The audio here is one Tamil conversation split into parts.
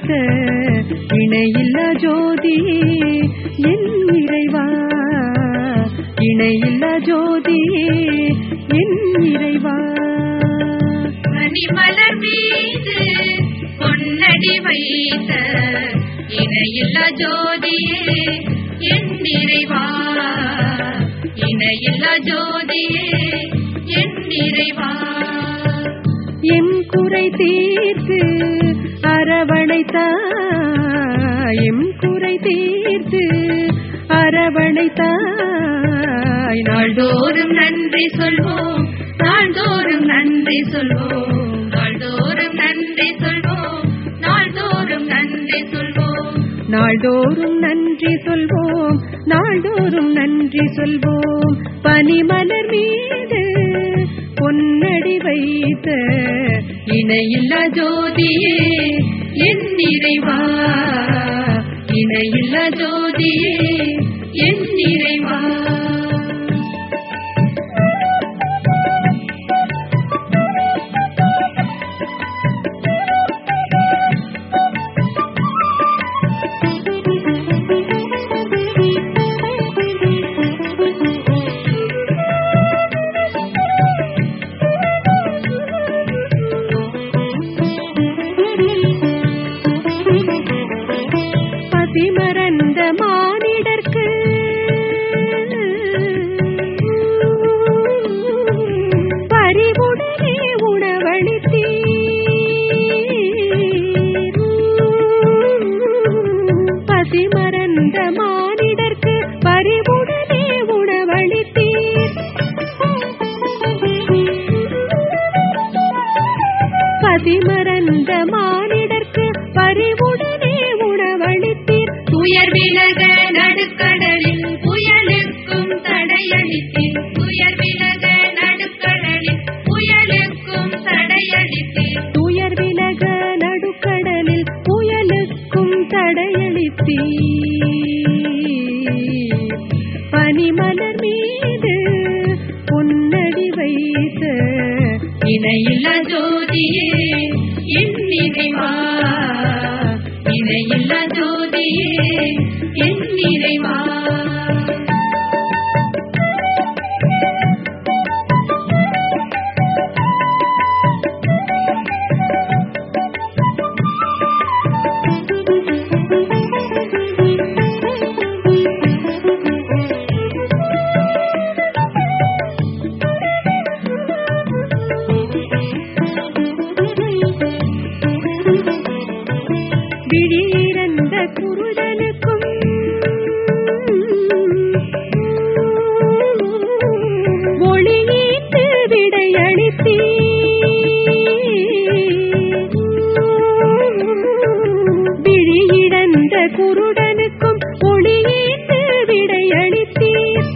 வைத்த இணையில்லா ஜோதியே என் இறைவா இணையில்லா ஜோதியே என் இறைவா மணிமலர் மீது பொன்னடி வைத்த இணையில்லா ஜோதியே என் நிறைவா இணையில்லா ஜோதியே என் நிறைவா என் குறை தீர்த்து அரவணைத்தாய் எம் குறை தீர்த்து அரவணைத்தாய் நாள்தோறும் நாள்தோறும் நன்றி சொல்வோம் நாள்தோறும் நன்றி சொல்வோம் நாள்தோறும் நன்றி சொல்வோம் நாள்தோறும் நன்றி சொல்வோம் நாள்தோறும் நன்றி சொல்வோம் நாள்தோறும் நன்றி சொல்வோம் பனிமலர் மீது பொன்னடி வைத்த இணையில்லா ஜோதியே என் நிறைவா இணையில்லா ஜோதியே என் நிறைவா பதிமறந்த மானிடர்க்கு பறிவுடனே உணவளித்தீர் பதிமறந்த மானிடர்க்கு பறிவுடனே உணவளித்தீர் பதிமறந்த மானிடர்க்கு பறிவுடனே உணவளித்தீர் துயர் விலக நடுக்கடலில் புயலுக்கும் தடையளித்தேன் துயர் விலக நடுக்கடலில் புயலுக்கும் தடையளித்தேன் துயர் விலக நடுக்கடலில் புயலுக்கும் தடையளித்தீர் பனிமலர் மீது பொன்னடி வைத்த இணையில்லா ஜோதியே என் நிறைவா இணையில்லா ஜோதியே என் நிறைவா விழியிறந்த குருடனுக்கும் ஒளியீட்டு விடையளித்தீ விழியிழந்த குருடனுக்கும் ஒளியீட்டு விடையளித்தீர்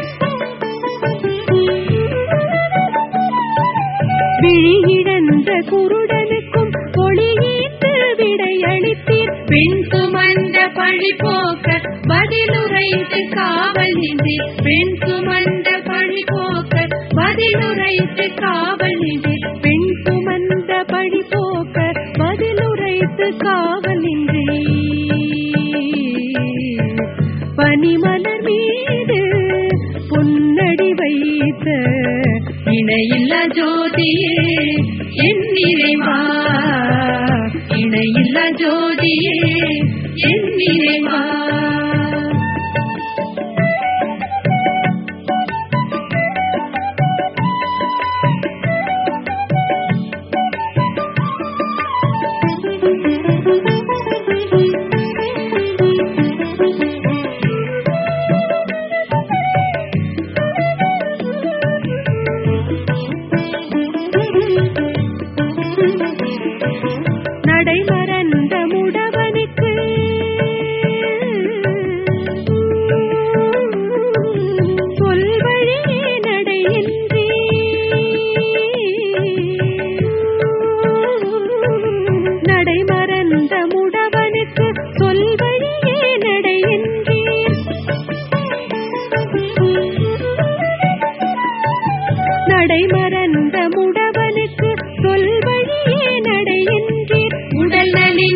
விழியிழந்த குருடனுக்கும் ஒளியீட்டு விடையளித்தீர் பெண் சுமந்த பழி போக்க பதிலுரைத்து காவல் நின்றி பெண் சுமந்த பழி போக்க பதிலுரைத்து காவல் நின்றி பெண் சுமந்த பழி போக்க பதிலுரைத்து காவலின்றி பனிமலர் மீது பொன்னடி வைத்த இணையில்லா ஜோதியே என் நிறைவா இணையில்லா ஜோதியே என் நிறைவா நடைமறந்த முடவனுக்கு சொல்வழியே நடையின்றி நடைமறந்த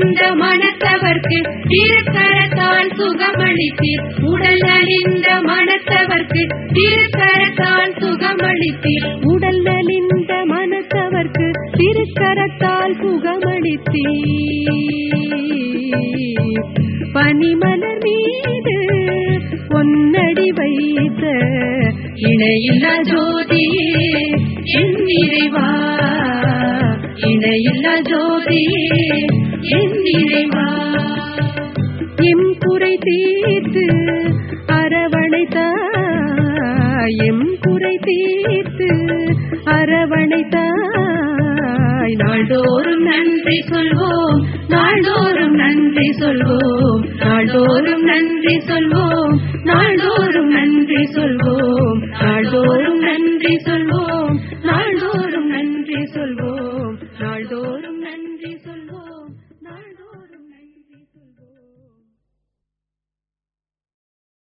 நலிந்த மனத்தவர்க்கு திருக்கரத்தால் சுகமளித்தீர் உடல் நலிந்த மனத்தவர்க்கு திருக்கரத்தால் சுகமளித்தீர் உடல் நலிந்த மனத்தவர்க்கு திருக்கரத்தால் சுகமளித்தீ பனிமலர் மீது பொன்னடி வைத்த இணையில்லா ஜோதியே என் நிறைவா இணையில்லா ஜோதியே என் நிறைவா எம் குறை தீர்த்து அரவணைத்தாய் எம் குறை தீர்த்து அரவணைத்தாய் நாள்தோறும் நன்றி சொல்வோம் நாள்தோறும் நன்றி சொல்வோம் நாள்தோறும் நன்றி சொல்வோம் நாள்தோறும் நன்றி சொல்வோம் நாள்தோறும் நன்றி சொல்வோம்